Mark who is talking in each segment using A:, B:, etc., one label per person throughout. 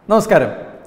A: നമസ്കാരം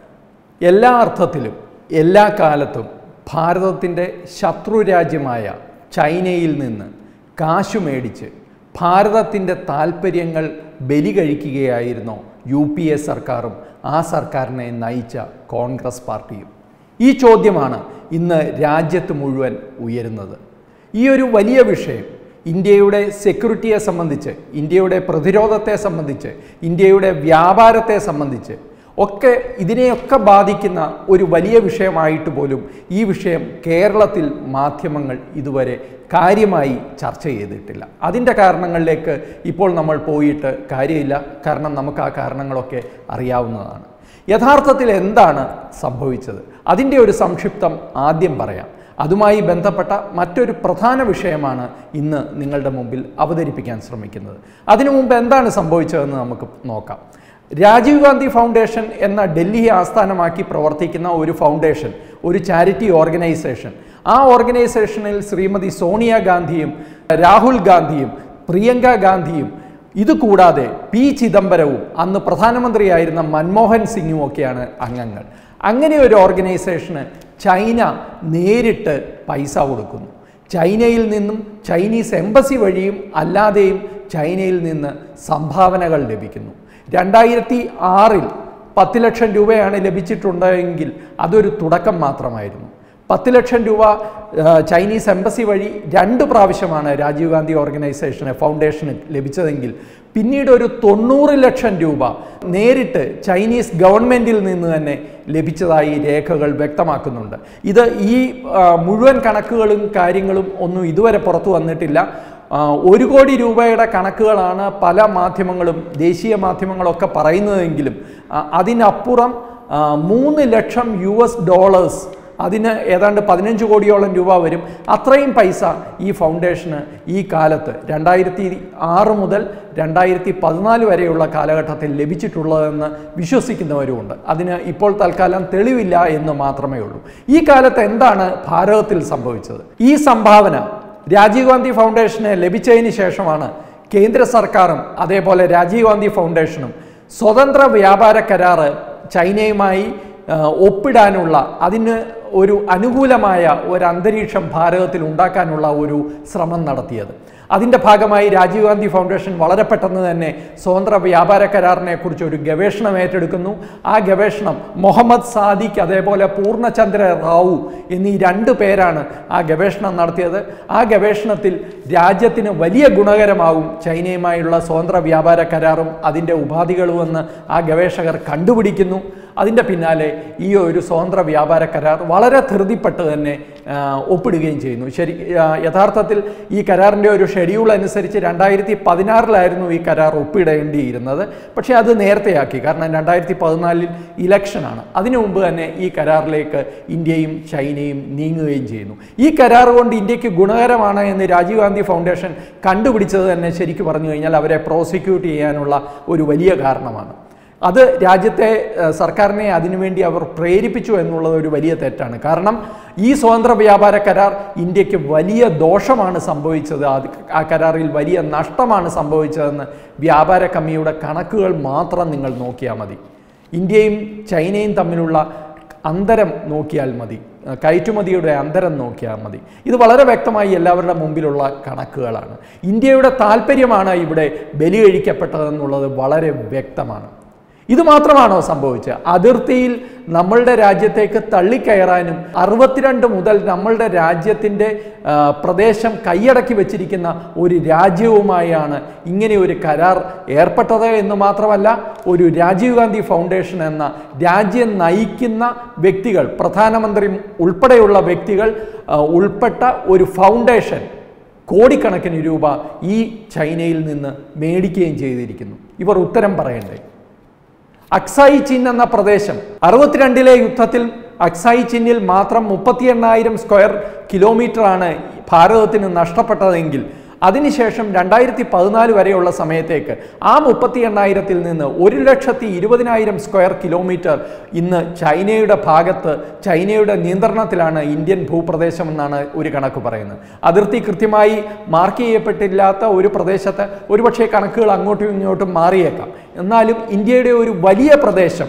A: എല്ലാ അർത്ഥത്തിലും എല്ലാ കാലത്തും ഭാരതത്തിൻ്റെ ശത്രുരാജ്യമായ ചൈനയിൽ നിന്ന് കാശു മേടിച്ച് ഭാരതത്തിൻ്റെ താൽപ്പര്യങ്ങൾ ബലി കഴിക്കുകയായിരുന്നോ യു പി എ സർക്കാരും ആ സർക്കാരിനെ നയിച്ച കോൺഗ്രസ് പാർട്ടിയും ഈ ചോദ്യമാണ് ഇന്ന് രാജ്യത്ത് മുഴുവൻ ഉയരുന്നത് ഈ ഒരു വലിയ വിഷയം ഇന്ത്യയുടെ സെക്യൂരിറ്റിയെ സംബന്ധിച്ച് ഇന്ത്യയുടെ പ്രതിരോധത്തെ സംബന്ധിച്ച് ഇന്ത്യയുടെ വ്യാപാരത്തെ സംബന്ധിച്ച് ഒക്കെ ഇതിനെയൊക്കെ ബാധിക്കുന്ന ഒരു വലിയ വിഷയമായിട്ട് പോലും ഈ വിഷയം കേരളത്തിൽ മാധ്യമങ്ങൾ ഇതുവരെ കാര്യമായി ചർച്ച ചെയ്തിട്ടില്ല അതിൻ്റെ കാരണങ്ങളിലേക്ക് ഇപ്പോൾ നമ്മൾ പോയിട്ട് കാര്യമില്ല കാരണം നമുക്ക് ആ കാരണങ്ങളൊക്കെ അറിയാവുന്നതാണ് യഥാർത്ഥത്തിൽ എന്താണ് സംഭവിച്ചത് അതിൻ്റെ ഒരു സംക്ഷിപ്തം ആദ്യം പറയാം അതുമായി ബന്ധപ്പെട്ട മറ്റൊരു പ്രധാന വിഷയമാണ് ഇന്ന് നിങ്ങളുടെ മുമ്പിൽ അവതരിപ്പിക്കാൻ ശ്രമിക്കുന്നത് അതിനു മുമ്പ് എന്താണ് സംഭവിച്ചതെന്ന് നമുക്ക് നോക്കാം രാജീവ് ഗാന്ധി ഫൗണ്ടേഷൻ എന്ന ഡൽഹിയെ ആസ്ഥാനമാക്കി പ്രവർത്തിക്കുന്ന ഒരു ഫൗണ്ടേഷൻ ഒരു ചാരിറ്റി ഓർഗനൈസേഷൻ ആ ഓർഗനൈസേഷനിൽ ശ്രീമതി സോണിയാഗാന്ധിയും രാഹുൽ ഗാന്ധിയും പ്രിയങ്ക ഗാന്ധിയും ഇതുകൂടാതെ പി ചിദംബരവും അന്ന് പ്രധാനമന്ത്രിയായിരുന്ന മൻമോഹൻ സിംഗും ഒക്കെയാണ് അംഗങ്ങൾ അങ്ങനെ ഒരു ഓർഗനൈസേഷന് ചൈന നേരിട്ട് പൈസ കൊടുക്കുന്നു ചൈനയിൽ നിന്നും ചൈനീസ് എംബസി വഴിയും അല്ലാതെയും ചൈനയിൽ നിന്ന് സംഭാവനകൾ ലഭിക്കുന്നു രണ്ടായിരത്തി ആറിൽ പത്ത് ലക്ഷം രൂപയാണ് ലഭിച്ചിട്ടുണ്ടെങ്കിൽ അതൊരു തുടക്കം മാത്രമായിരുന്നു പത്ത് ലക്ഷം രൂപ ആ, ചൈനീസ് എംബസി വഴി രണ്ട് പ്രാവശ്യമാണ് രാജീവ് ഗാന്ധി ഓർഗനൈസേഷന് ഫൗണ്ടേഷന് ലഭിച്ചതെങ്കിൽ പിന്നീട് ഒരു തൊണ്ണൂറ് ലക്ഷം രൂപ നേരിട്ട് ചൈനീസ് ഗവൺമെൻറ്റിൽ നിന്ന് തന്നെ ലഭിച്ചതായി രേഖകൾ വ്യക്തമാക്കുന്നുണ്ട് ഇത് ഈ ആ, മുഴുവൻ കണക്കുകളും കാര്യങ്ങളും ഒന്നും ഇതുവരെ പുറത്തു വന്നിട്ടില്ല ആ, ഒരു കോടി രൂപയുടെ കണക്കുകളാണ് പല മാധ്യമങ്ങളും ദേശീയ മാധ്യമങ്ങളൊക്കെ പറയുന്നതെങ്കിലും ആ, അതിനപ്പുറം ആ, മൂന്ന് ലക്ഷം യു എസ് ഡോളേഴ്സ് അതിന് ഏതാണ്ട് പതിനഞ്ച് കോടിയോളം രൂപ വരും അത്രയും പൈസ ഈ ഫൗണ്ടേഷന് ഈ കാലത്ത് രണ്ടായിരത്തി ആറ് മുതൽ രണ്ടായിരത്തി പതിനാല് വരെയുള്ള കാലഘട്ടത്തിൽ ലഭിച്ചിട്ടുള്ളതെന്ന് വിശ്വസിക്കുന്നവരുമുണ്ട് അതിന് ഇപ്പോൾ തൽക്കാലം തെളിവില്ല എന്ന് മാത്രമേ ഉള്ളൂ ഈ കാലത്ത് എന്താണ് ഭാരതത്തിൽ സംഭവിച്ചത് ഈ സംഭാവന രാജീവ് ഗാന്ധി ഫൗണ്ടേഷന് ലഭിച്ചതിന് ശേഷമാണ് കേന്ദ്ര സർക്കാരും അതേപോലെ രാജീവ് ഗാന്ധി ഫൗണ്ടേഷനും സ്വതന്ത്ര വ്യാപാര കരാറ് ചൈനയുമായി ആ, ഒപ്പിടാനുള്ള അതിന് ഒരു അനുകൂലമായ ഒരു അന്തരീക്ഷം ഭാരതത്തിൽ ഉണ്ടാക്കാനുള്ള ഒരു ശ്രമം നടത്തിയത് അതിൻ്റെ ഭാഗമായി രാജീവ് ഗാന്ധി ഫൗണ്ടേഷൻ വളരെ പെട്ടെന്ന് തന്നെ സ്വതന്ത്ര വ്യാപാര കരാറിനെ കുറിച്ച് ഒരു ഗവേഷണം ഏറ്റെടുക്കുന്നു ആ ഗവേഷണം മുഹമ്മദ് സാദിഖ് അതേപോലെ പൂർണ്ണചന്ദ്ര റാവു എന്നീ രണ്ട് പേരാണ് ആ ഗവേഷണം നടത്തിയത് ആ ഗവേഷണത്തിൽ രാജ്യത്തിന് വലിയ ഗുണകരമാവും ചൈനയുമായുള്ള സ്വതന്ത്ര വ്യാപാര കരാറും അതിൻ്റെ ഉപാധികളുമെന്ന് ആ ഗവേഷകർ കണ്ടുപിടിക്കുന്നു അതിൻ്റെ പിന്നാലെ ഈ ഒരു സ്വതന്ത്ര വ്യാപാര കരാർ വളരെ ധൃതിപ്പെട്ട് തന്നെ ആ, ഒപ്പിടുകയും ചെയ്യുന്നു ശരി ആ, യഥാർത്ഥത്തിൽ ഈ കരാറിൻ്റെ ഒരു ഷെഡ്യൂൾ അനുസരിച്ച് രണ്ടായിരത്തി പതിനാറിലായിരുന്നു ഈ കരാർ ഒപ്പിടേണ്ടിയിരുന്നത് പക്ഷേ അത് നേരത്തെയാക്കി കാരണം രണ്ടായിരത്തി പതിനാലിൽ ഇലക്ഷനാണ് അതിനു മുമ്പ് തന്നെ ഈ കരാറിലേക്ക് ഇന്ത്യയും ചൈനയും നീങ്ങുകയും ചെയ്യുന്നു ഈ കരാർ കൊണ്ട് ഇന്ത്യക്ക് ഗുണകരമാണ് എന്ന് രാജീവ് ഗാന്ധി ഫൗണ്ടേഷൻ കണ്ടുപിടിച്ചത് തന്നെ ശരിക്കും പറഞ്ഞു കഴിഞ്ഞാൽ അവരെ പ്രോസിക്യൂട്ട് ചെയ്യാനുള്ള ഒരു വലിയ കാരണമാണ് അത് രാജ്യത്തെ ഏഹ്, സർക്കാരിനെ അതിനുവേണ്ടി അവർ പ്രേരിപ്പിച്ചു എന്നുള്ളത് ഒരു വലിയ തെറ്റാണ് കാരണം ഈ സ്വതന്ത്ര വ്യാപാര കരാർ ഇന്ത്യക്ക് വലിയ ദോഷമാണ് സംഭവിച്ചത് അത് ആ കരാറിൽ വലിയ നഷ്ടമാണ് സംഭവിച്ചതെന്ന് വ്യാപാര കമ്മിയുടെ കണക്കുകൾ മാത്രം നിങ്ങൾ നോക്കിയാൽ മതി ഇന്ത്യയും ചൈനയും തമ്മിലുള്ള അന്തരം നോക്കിയാൽ മതി ഏഹ്, കയറ്റുമതിയുടെ അന്തരം നോക്കിയാൽ മതി ഇത് വളരെ വ്യക്തമായി എല്ലാവരുടെ മുമ്പിലുള്ള കണക്കുകളാണ് ഇന്ത്യയുടെ താല്പര്യമാണ് ഇവിടെ ബലി കഴിക്കപ്പെട്ടതെന്നുള്ളത് വളരെ വ്യക്തമാണ് ഇത് മാത്രമാണോ സംഭവിച്ചത് അതിർത്തിയിൽ നമ്മളുടെ രാജ്യത്തേക്ക് തള്ളിക്കയറാനും അറുപത്തിരണ്ട് മുതൽ നമ്മളുടെ രാജ്യത്തിൻ്റെ ആ, പ്രദേശം കൈയടക്കി വെച്ചിരിക്കുന്ന ഒരു രാജ്യവുമായാണ് ഇങ്ങനെ ഒരു കരാർ ഏർപ്പെട്ടത് എന്ന് മാത്രമല്ല ഒരു രാജീവ് ഗാന്ധി ഫൗണ്ടേഷൻ എന്ന രാജ്യം നയിക്കുന്ന വ്യക്തികൾ പ്രധാനമന്ത്രി ഉൾപ്പെടെയുള്ള വ്യക്തികൾ ആ, ഉൾപ്പെട്ട ഒരു ഫൗണ്ടേഷൻ കോടിക്കണക്കിന് രൂപ ഈ ചൈനയിൽ നിന്ന് മേടിക്കുകയും ചെയ്തിരിക്കുന്നു ഇവർ ഉത്തരം പറയണ്ടേ അക്സായി ചിൻ എന്ന പ്രദേശം അറുപത്തിരണ്ടിലെ യുദ്ധത്തിൽ അക്സായി ചിന്നിൽ മാത്രം മുപ്പത്തി എണ്ണായിരം സ്ക്വയർ കിലോമീറ്ററാണ് ഭാരതത്തിന് നഷ്ടപ്പെട്ടതെങ്കിൽ അതിനുശേഷം രണ്ടായിരത്തി പതിനാല് വരെയുള്ള സമയത്തേക്ക് ആ മുപ്പത്തി എണ്ണായിരത്തിൽ നിന്ന് ഒരു ലക്ഷത്തി ഇരുപതിനായിരം സ്ക്വയർ കിലോമീറ്റർ ഇന്ന് ചൈനയുടെ ഭാഗത്ത് ചൈനയുടെ നിയന്ത്രണത്തിലാണ് ഇന്ത്യൻ ഭൂപ്രദേശം എന്നാണ് ഒരു കണക്ക് പറയുന്നത് അതിർത്തി കൃത്യമായി മാർക്ക് ചെയ്യപ്പെട്ടില്ലാത്ത ഒരു പ്രദേശത്ത് ഒരുപക്ഷെ കണക്കുകൾ അങ്ങോട്ടും ഇങ്ങോട്ടും മാറിയേക്കാം എന്നാലും ഇന്ത്യയുടെ ഒരു വലിയ പ്രദേശം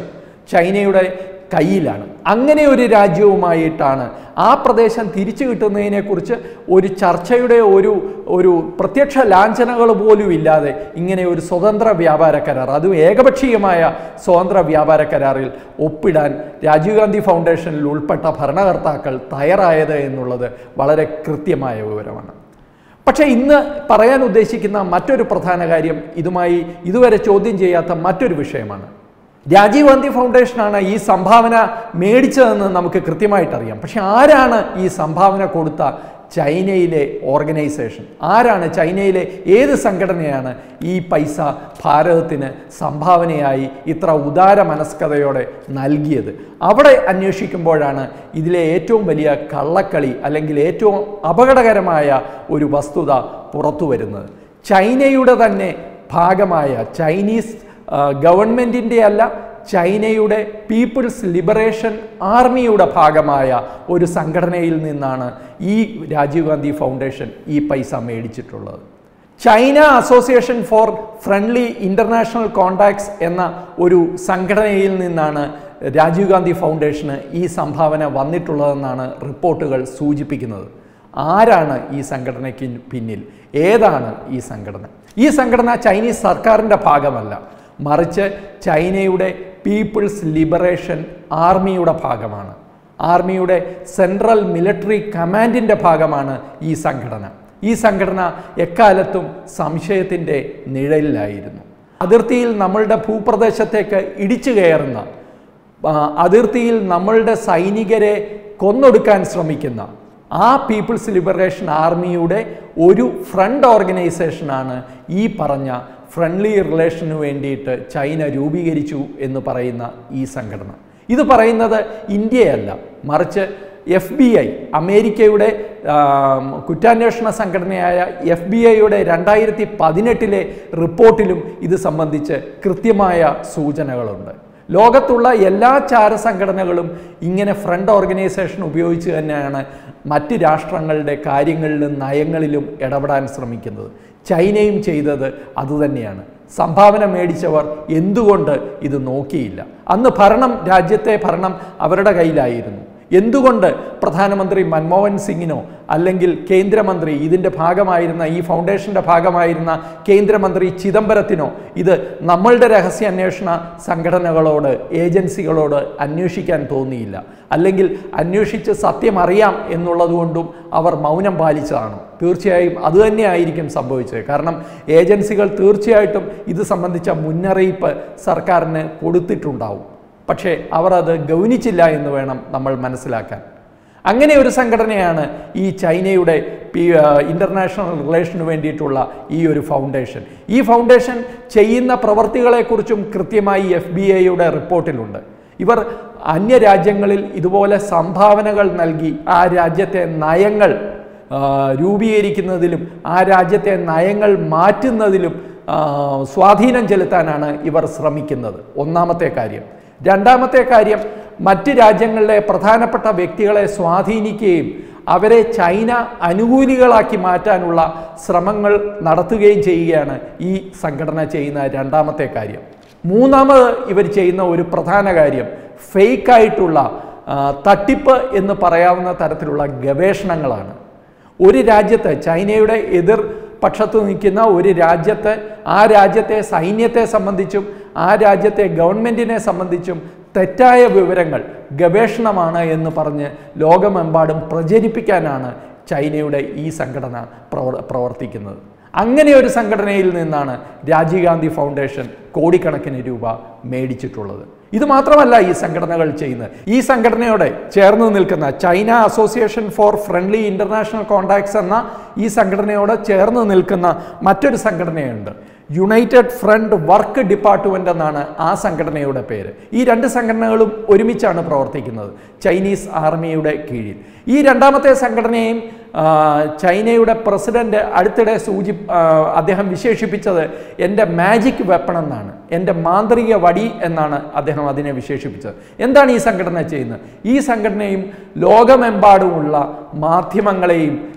A: ചൈനയുടെ കയ്യിലാണ് അങ്ങനെ ഒരു രാജ്യവുമായിട്ടാണ് ആ പ്രദേശം തിരിച്ചു കിട്ടുന്നതിനെക്കുറിച്ച് ഒരു ചർച്ചയുടെ ഒരു ഒരു പ്രത്യക്ഷ ലാഞ്ചനകൾ പോലും ഇല്ലാതെ ഇങ്ങനെ ഒരു സ്വതന്ത്ര വ്യാപാര കരാർ അതും ഏകപക്ഷീയമായ സ്വതന്ത്ര വ്യാപാര കരാറിൽ ഒപ്പിടാൻ രാജീവ് ഗാന്ധി ഫൗണ്ടേഷനിൽ ഉൾപ്പെട്ട ഭരണകർത്താക്കൾ തയ്യാറായത് എന്നുള്ളത് വളരെ കൃത്യമായ വിവരമാണ് പക്ഷേ ഇന്ന് പറയാൻ ഉദ്ദേശിക്കുന്ന മറ്റൊരു പ്രധാന കാര്യം ഇതുമായി ഇതുവരെ ചോദ്യം ചെയ്യാത്ത മറ്റൊരു വിഷയമാണ് രാജീവ് ഗാന്ധി ഫൗണ്ടേഷനാണ് ഈ സംഭാവന മേടിച്ചതെന്ന് നമുക്ക് കൃത്യമായിട്ട് അറിയാം പക്ഷെ ആരാണ് ഈ സംഭാവന കൊടുത്ത ചൈനയിലെ ഓർഗനൈസേഷൻ ആരാണ് ചൈനയിലെ ഏത് സംഘടനയാണ് ഈ പൈസ ഭാരതത്തിന് സംഭാവനയായി ഇത്ര ഉദാര മനസ്കതയോടെ നൽകിയത് അവിടെ അന്വേഷിക്കുമ്പോഴാണ് ഇതിലെ ഏറ്റവും വലിയ കള്ളക്കളി അല്ലെങ്കിൽ ഏറ്റവും അപകടകരമായ ഒരു വസ്തുത പുറത്തു വരുന്നത് ചൈനയുടെ തന്നെ ഭാഗമായ ചൈനീസ് ഗവൺമെൻറ്റിൻ്റെ അല്ല ചൈനയുടെ പീപ്പിൾസ് ലിബറേഷൻ ആർമിയുടെ ഭാഗമായ ഒരു സംഘടനയിൽ നിന്നാണ് ഈ രാജീവ് ഗാന്ധി ഫൗണ്ടേഷൻ ഈ പൈസ മേടിച്ചിട്ടുള്ളത് China Association for Friendly International Contacts എന്ന ഒരു സംഘടനയിൽ നിന്നാണ് രാജീവ് ഗാന്ധി ഫൗണ്ടേഷന് ഈ സംഭാവന വന്നിട്ടുള്ളതെന്നാണ് റിപ്പോർട്ടുകൾ സൂചിപ്പിക്കുന്നത് ആരാണ് ഈ സംഘടനയ്ക്ക് പിന്നിൽ ഏതാണ് ഈ സംഘടന ഈ സംഘടന ചൈനീസ് സർക്കാരിൻ്റെ ഭാഗമല്ല മറിച്ച് ചൈനയുടെ പീപ്പിൾസ് ലിബറേഷൻ ആർമിയുടെ ഭാഗമാണ് ആർമിയുടെ സെൻട്രൽ മിലിറ്ററി കമാൻഡിൻ്റെ ഭാഗമാണ് ഈ സംഘടന ഈ സംഘടന എക്കാലത്തും സംശയത്തിൻ്റെ നിഴലിലായിരുന്നു അതിർത്തിയിൽ നമ്മളുടെ ഭൂപ്രദേശത്തേക്ക് ഇടിച്ചു കയറുന്ന ആ, അതിർത്തിയിൽ നമ്മളുടെ സൈനികരെ കൊന്നൊടുക്കാൻ ശ്രമിക്കുന്ന ആ പീപ്പിൾസ് ലിബറേഷൻ ആർമിയുടെ ഒരു ഫ്രണ്ട് ഓർഗനൈസേഷനാണ് ഈ പറഞ്ഞ ഫ്രണ്ട്ലി റിലേഷന് വേണ്ടിയിട്ട് ചൈന രൂപീകരിച്ചു എന്ന് പറയുന്ന ഈ സംഘടന ഇത് പറയുന്നത് ഇന്ത്യയല്ല മറിച്ച് എഫ് ബി ഐ അമേരിക്കയുടെ ആം, കുറ്റാന്വേഷണ സംഘടനയായ എഫ് ബി ഐയുടെ രണ്ടായിരത്തി പതിനെട്ടിലെ റിപ്പോർട്ടിലും ഇത് സംബന്ധിച്ച് കൃത്യമായ സൂചനകളുണ്ട് ലോകത്തുള്ള എല്ലാ ചാര സംഘടനകളും ഇങ്ങനെ ഫ്രണ്ട് ഓർഗനൈസേഷൻ ഉപയോഗിച്ച് തന്നെയാണ് മറ്റ് രാഷ്ട്രങ്ങളുടെ കാര്യങ്ങളിലും നയങ്ങളിലും ഇടപെടാൻ ശ്രമിക്കുന്നത് ചൈനയും ചെയ്തത് അതുതന്നെയാണ് സംഭാവന മേടിച്ചവർ എന്തുകൊണ്ട് ഇത് നോക്കിയില്ല അന്ന് ഭരണം രാജ്യത്തെ ഭരണം അവരുടെ കയ്യിലായിരുന്നു എന്തുകൊണ്ട് പ്രധാനമന്ത്രി മൻമോഹൻ സിംഗിനോ അല്ലെങ്കിൽ കേന്ദ്രമന്ത്രി ഇതിൻ്റെ ഭാഗമായിരുന്ന ഈ ഫൗണ്ടേഷൻ്റെ ഭാഗമായിരുന്ന കേന്ദ്രമന്ത്രി ചിദംബരത്തിനോ ഇത് നമ്മളുടെ രഹസ്യാന്വേഷണ സംഘടനകളോട് ഏജൻസികളോട് അന്വേഷിക്കാൻ തോന്നിയില്ല അല്ലെങ്കിൽ അന്വേഷിച്ച് സത്യം അറിയാം എന്നുള്ളതുകൊണ്ടും അവർ മൗനം പാലിച്ചതാണ് തീർച്ചയായും അതുതന്നെയായിരിക്കും സംഭവിച്ചത് കാരണം ഏജൻസികൾ തീർച്ചയായിട്ടും ഇത് സംബന്ധിച്ച മുന്നറിയിപ്പ് സർക്കാരിന് കൊടുത്തിട്ടുണ്ടാവും പക്ഷേ അവർ അത് ഗൗനിച്ചില്ല എന്ന് വേണം നമ്മൾ മനസ്സിലാക്കാൻ അങ്ങനെ ഒരു സംഘടനയാണ് ഈ ചൈനയുടെ പി ഇൻ്റർനാഷണൽ റിലേഷന് വേണ്ടിയിട്ടുള്ള ഈ ഒരു ഫൗണ്ടേഷൻ ഈ ഫൗണ്ടേഷൻ ചെയ്യുന്ന പ്രവർത്തികളെക്കുറിച്ചും കൃത്യമായി എഫ് ബി ഐയുടെ റിപ്പോർട്ടിലുണ്ട് ഇവർ അന്യരാജ്യങ്ങളിൽ ഇതുപോലെ സംഭാവനകൾ നൽകി ആ രാജ്യത്തെ നയങ്ങൾ ആ, രൂപീകരിക്കുന്നതിലും ആ രാജ്യത്തെ നയങ്ങൾ മാറ്റുന്നതിലും ആ, സ്വാധീനം ചെലുത്താനാണ് ഇവർ ശ്രമിക്കുന്നത് ഒന്നാമത്തെ കാര്യം രണ്ടാമത്തെ കാര്യം മറ്റ് രാജ്യങ്ങളിലെ പ്രധാനപ്പെട്ട വ്യക്തികളെ സ്വാധീനിക്കുകയും അവരെ ചൈന അനുകൂലികളാക്കി മാറ്റാനുള്ള ശ്രമങ്ങൾ നടത്തുകയും ചെയ്യുകയാണ് ഈ സംഘടന ചെയ്യുന്ന രണ്ടാമത്തെ കാര്യം മൂന്നാമത് ഇവർ ചെയ്യുന്ന ഒരു പ്രധാന കാര്യം ഫേക്കായിട്ടുള്ള തട്ടിപ്പ് എന്ന് പറയാവുന്ന തരത്തിലുള്ള ഗവേഷണങ്ങളാണ് ഒരു രാജ്യത്ത് ചൈനയുടെ എതിർ പക്ഷത്ത് നിൽക്കുന്ന ഒരു രാജ്യത്ത് ആ രാജ്യത്തെ സൈന്യത്തെ സംബന്ധിച്ചും ആ രാജ്യത്തെ ഗവൺമെൻറ്റിനെ സംബന്ധിച്ചും തെറ്റായ വിവരങ്ങൾ ഗവേഷണമാണ് എന്ന് പറഞ്ഞ് ലോകമെമ്പാടും പ്രചരിപ്പിക്കാനാണ് ചൈനയുടെ ഈ സംഘടന പ്രവർ പ്രവർത്തിക്കുന്നത് അങ്ങനെ ഒരു സംഘടനയിൽ നിന്നാണ് രാജീവ് ഗാന്ധി ഫൗണ്ടേഷൻ കോടിക്കണക്കിന് രൂപ മേടിച്ചിട്ടുള്ളത് ഇത് മാത്രമല്ല ഈ സംഘടനകൾ ചെയ്യുന്നത് ഈ സംഘടനയോടെ ചേർന്ന് നിൽക്കുന്ന China Association for Friendly International Contacts എന്ന ഈ സംഘടനയോട് ചേർന്ന് നിൽക്കുന്ന മറ്റൊരു സംഘടനയുണ്ട് യുണൈറ്റഡ് ഫ്രണ്ട് വർക്ക് ഡിപ്പാർട്ട്മെൻ്റ് എന്നാണ് ആ സംഘടനയുടെ പേര് ഈ രണ്ട് സംഘടനകളും ഒരുമിച്ചാണ് പ്രവർത്തിക്കുന്നത് ചൈനീസ് ആർമിയുടെ കീഴിൽ ഈ രണ്ടാമത്തെ സംഘടനയും ആ, ചൈനയുടെ പ്രസിഡന്റ് അടുത്തിടെ സൂചി ആ, അദ്ദേഹം വിശേഷിപ്പിച്ചത് എൻ്റെ മാജിക് വെപ്പൺ എന്നാണ് എൻ്റെ മാന്ത്രിക വടി എന്നാണ് അദ്ദേഹം അതിനെ വിശേഷിപ്പിച്ചത് എന്താണ് ഈ സംഘടന ചെയ്യുന്നത് ഈ സംഘടനയും ലോകമെമ്പാടുമുള്ള മാധ്യമങ്ങളെയും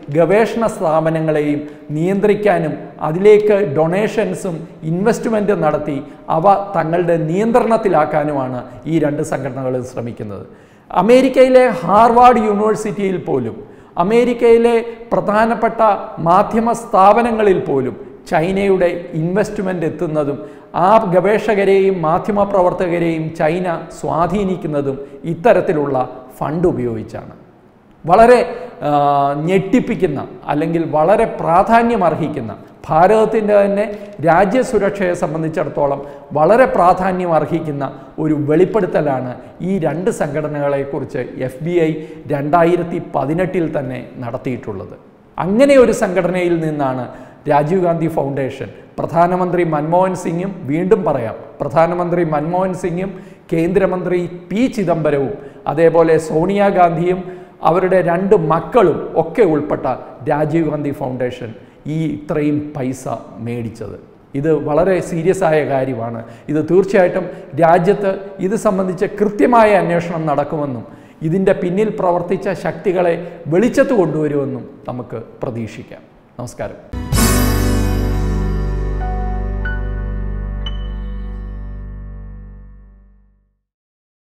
A: ഗവേഷണ സ്ഥാപനങ്ങളെയും നിയന്ത്രിക്കാനും അതിലേക്ക് ഡൊണേഷൻസും ഇൻവെസ്റ്റ്മെൻറ്റും നടത്തി അവ തങ്ങളുടെ നിയന്ത്രണത്തിലാക്കാനുമാണ് ഈ രണ്ട് സംഘടനകളും ശ്രമിക്കുന്നത് അമേരിക്കയിലെ ഹാർവാർഡ് യൂണിവേഴ്സിറ്റിയിൽ പോലും അമേരിക്കയിലെ പ്രധാനപ്പെട്ട മാധ്യമ സ്ഥാപനങ്ങളിൽ പോലും ചൈനയുടെ ഇൻവെസ്റ്റ്മെൻ്റ് എത്തുന്നതും ആ ഗവേഷകരെയും മാധ്യമപ്രവർത്തകരെയും ചൈന സ്വാധീനിക്കുന്നതും ഇത്തരത്തിലുള്ള ഫണ്ട് ഉപയോഗിച്ചാണ് വളരെ ആ, ഞെട്ടിപ്പിക്കുന്ന അല്ലെങ്കിൽ വളരെ പ്രാധാന്യമർഹിക്കുന്ന ഭാരതത്തിൻ്റെ തന്നെ രാജ്യസുരക്ഷയെ സംബന്ധിച്ചിടത്തോളം വളരെ പ്രാധാന്യം അർഹിക്കുന്ന ഒരു വെളിപ്പെടുത്തലാണ് ഈ രണ്ട് സംഘടനകളെക്കുറിച്ച് എഫ് ബി ഐ രണ്ടായിരത്തി പതിനെട്ടിൽ തന്നെ നടത്തിയിട്ടുള്ളത് അങ്ങനെ ഒരു സംഘടനയിൽ നിന്നാണ് രാജീവ് ഗാന്ധി ഫൗണ്ടേഷൻ പ്രധാനമന്ത്രി മൻമോഹൻ സിംഗും വീണ്ടും പറയാം പ്രധാനമന്ത്രി മൻമോഹൻ സിംഗും കേന്ദ്രമന്ത്രി പി ചിദംബരവും അതേപോലെ സോണിയാഗാന്ധിയും അവരുടെ രണ്ട് മക്കളും ഒക്കെ ഉൾപ്പെട്ട രാജീവ് ഗാന്ധി ഫൗണ്ടേഷൻ ഈ ഇത്രയും പൈസ മേടിച്ചത് ഇത് വളരെ സീരിയസ് ആയ കാര്യമാണ് ഇത് തീർച്ചയായിട്ടും രാജ്യത്ത് ഇത് സംബന്ധിച്ച് കൃത്യമായ അന്വേഷണം നടക്കുമെന്നും ഇതിൻ്റെ പിന്നിൽ പ്രവർത്തിച്ച ശക്തികളെ വെളിച്ചത്ത് കൊണ്ടുവരുമെന്നും നമുക്ക് പ്രതീക്ഷിക്കാം നമസ്കാരം